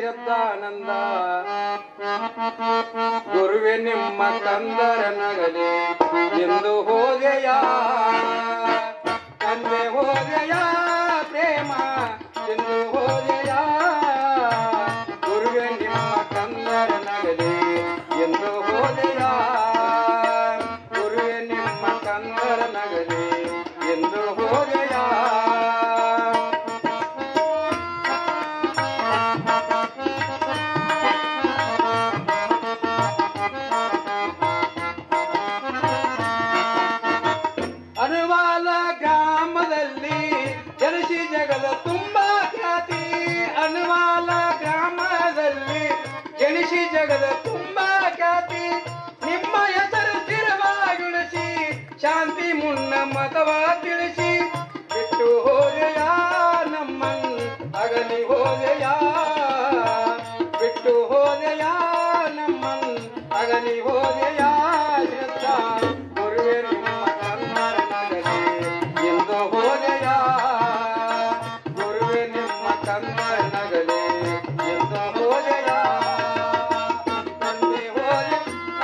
ಶ್ರದ್ಧಾನಂದ ಗುರುವೆ ನಿಮ್ಮ ಕಂದರ ನಗಲಿ ಎಂದು ಹೋದೆಯ ತಂದೆ ಹೋದೆಯ ಪ್ರೇಮ ಎಂದು ಹೋದೆಯ ಗುರುವೆ ನಿಮ್ಮ ಕಂದರ ನಗಲಿ ಎಂದು ಹೋದೆಯ ಗುರುವೆ ನಿಮ್ಮ ಕಂದರ ನಗಲಿ ಎಂದು ಹೋದೆಯ ಅನುವಾಲ ಗ್ರಾಮದಲ್ಲಿ ಜನಿಸಿ ಜಗದ ತುಂಬಾ ಖ್ಯಾತಿ ಅನುವಾಲ ಗ್ರಾಮದಲ್ಲಿ ಜನಿಸಿ ಜಗದ ತುಂಬಾ ಖ್ಯಾತಿ ನಿಮ್ಮ ಹೆಸರು ಸ್ಥಿರವಾಗಿಳಿಸಿ ಶಾಂತಿ ಮುನ್ನ ಮತವ ತಿಳಿಸಿ ಬಿಟ್ಟು ಹೋದೆಯ ನಮ್ಮನ್ ಅಗಲಿ ಹೋದೆಯ ಬಿಟ್ಟು ಹೋದೆಯ ನಮ್ಮನ್ ಅಗಲಿ ಹೋದೆಯ ಶ್ರದ್ಧಾ ಗುರುವೆ ನಿಮ್ಮ ಕನ್ನಡ ನಗಲಿ ಎಂದು ಹೋದೆಯ ಗುರುವೆ ನಿಮ್ಮ ಕನ್ನಡ ನಗಲಿ ಎಂದು ಹೋದೆಯ ತಂದೆ ಹೋದೆ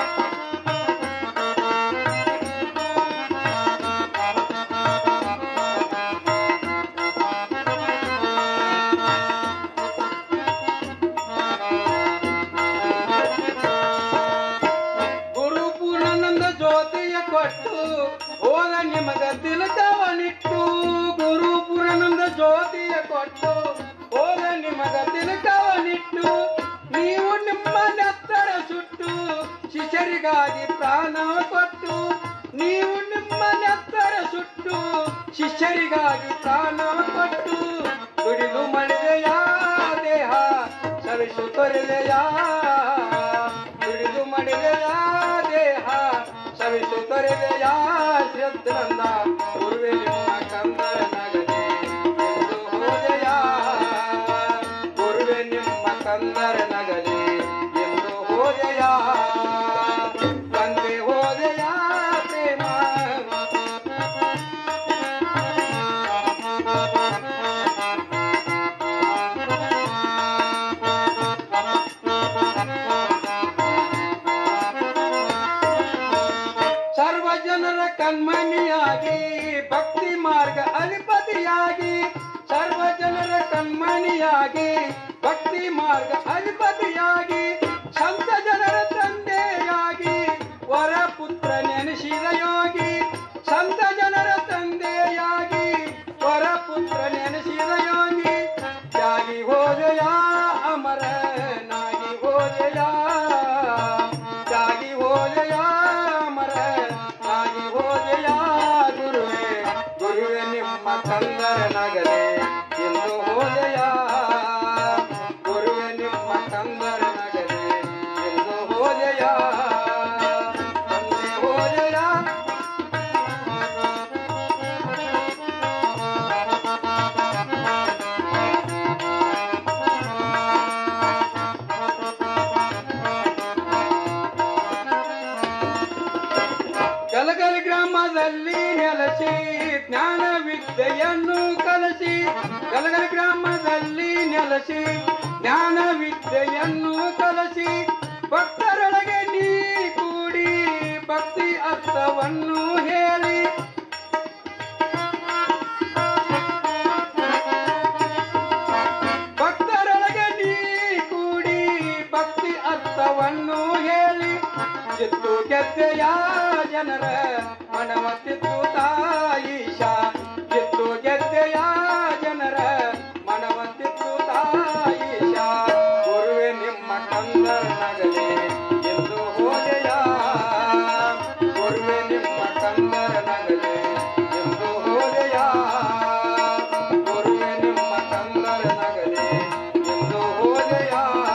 ಗುರು ಪೂರ್ಣಾನಂದ ಜ್ಯೋತಿಯ ಕೊಟ್ಟು ಹೋದ ನಿಮಗ ತಿಲಕವನಿಟ್ಟು ಗುರು ಪೂರ್ಣಾನಂದ ಜ್ಯೋತಿಯ ಕೊಟ್ಟು ಹೋದ ನಿಮಗ ತಿಲಕವನಿಟ್ಟು ನೀವು ನಿಮ್ಮ ನೆತ್ತರ ಸುಟ್ಟು ಶಿಷ್ಯರಿಗಾಗಿ ಪ್ರಾಣ ಕೊಟ್ಟು ನೀವು ನಿಮ್ಮ ನೆತ್ತರ ಸುಟ್ಟು ಶಿಷ್ಯರಿಗಾಗಿ ಪ್ರಾಣ ಕೊಟ್ಟು ದುಡಿದು ಮಳಿದೆಯ ದೇಹ ಸವಿಸು ತೊರೆದೆಯ ದುಡಿದು ಮಡಿದೆಯ ದೇಹ ಸವಿಸು ತೊರೆದೆಯ ಶ್ರದ್ಧಂದ ಗುರುವೆ ನಿಮ್ಮ ಕಂದರ ನಗಲಿ ಎಂದು ಹೋದೆಯ ಗುರುವೆ ನಿಮ್ಮ ಕಂದರ ನಗಲಿ ಎಂದು ಹೋದೆಯ ತಂದೆ ಹೋದೆಯ ಪ್ರೇಮ ಸರ್ವ ಜನರ ಕಣ್ಮಣಿಯಾಗಿ ಭಕ್ತಿ ಮಾರ್ಗ ಅಧಿಪತಿಯಾಗಿ ಸರ್ವ ಜನರ ಕಣ್ಮಣಿಯಾಗಿ ಭಕ್ತಿ ಮಾರ್ಗ ಅಧಿಪತಿಯಾಗಿ ಸಂತ ಜನರ ತಂದೆಯಾಗಿ ವರ ಪುತ್ರ ನೆನೆಸಿದ ಯೋಗಿ ಸಂತ ಜನರ ತಂದೆಯಾಗಿ ವರ ಪುತ್ರ ನೆನೆಸಿದ ಯೋಗಿ ತ್ಯಾಗಿ ಹೋದೆಯ ಅಮರ ನಾಗಿ ಹೋದೆಯ ತ್ಯಾಗಿ ಹೋದೆಯ ಅಮರ ನಾಗಿ ಹೋದೆಯ ಗುರುವೆ ಗುರುವೆ ನಿಮ್ಮ ಕಂದರ ನಗಲೆ ಎಂದು ಹೋದೆಯ ಗುರುವೆ ನಿಮ್ಮ ಕಂದರ ನಗಲೆ ಎಂದು ಹೋದೆಯ ತಂದೆ ಹೋದೆಯ ಕಲಗಲ್ ಗ್ರಾಮದಲ್ಲಿ ನೆಲೆಸಿ ಜ್ಞಾನ ವಿದ್ಯೆಯನ್ನು ಕಲಸಿ ಕಲಗಲ್ ಗ್ರಾಮದಲ್ಲಿ ನೆಲೆಸಿ ಜ್ಞಾನ ವಿದ್ಯೆಯನ್ನು ಕಲಸಿ ಭಕ್ತರೊಳಗೆ ನೀ ಕೂಡಿ ಭಕ್ತಿ ಅರ್ಥವನ್ನು ಹೇಳಿ ಭಕ್ತರೊಳಗೆ ನೀ ಕೂಡಿ ಭಕ್ತಿ ಅರ್ಥವನ್ನು ಹೇಳಿ ಚಿತ್ತು ಗೆದ್ದೆಯ ಜನರ ಮನವ ತಿತ್ತು ತಾಯಿಷ ಚಿತ್ತು ಗೆದ್ದೆಯ ಜನರ ಮನವ ತಿತ್ತು ತಾಯಿಷ ಗುರುವೆ ನಿಮ್ಮ ಕಂದರ ನಗಲಿ ಎಂದು ಹೋದೆಯ ಗುರುವೆ ನಿಮ್ಮ ಕಂದರ ನಗಲಿ ಎಂದು ಹೋದೆಯ ಗುರುವೆ ನಿಮ್ಮ ಕಂದರ ನಗಲಿ ಎಂದು ಹೋದೆಯ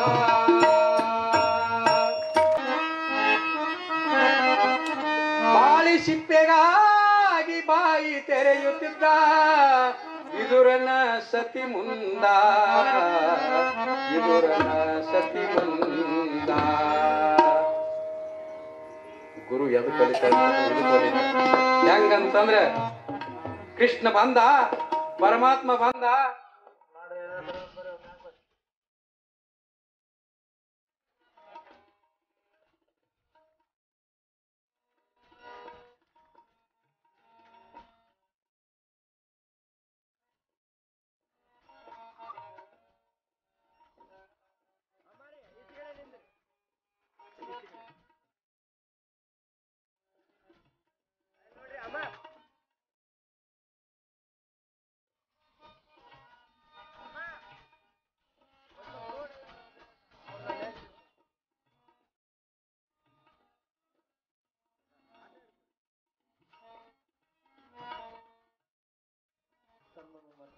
ಬಾಳಿ ಸಿಪ್ಪೆಗಾಗಿ ಬಾಯಿ ತೆರೆಯುತ್ತಿದ್ದ ವಿದುರನ ಸತಿ ಮುಂದ ವಿದುರನ ಸತಿ ಮುಂದ ಗುರು ಎದು ಕಲಿತಾನೆ ಹೆಂಗಂತಂದ್ರೆ ಕೃಷ್ಣ ಬಂದ ಪರಮಾತ್ಮ ಬಂದ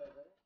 ಮಾಡ್ತಾ ಇದ್ದಾರೆ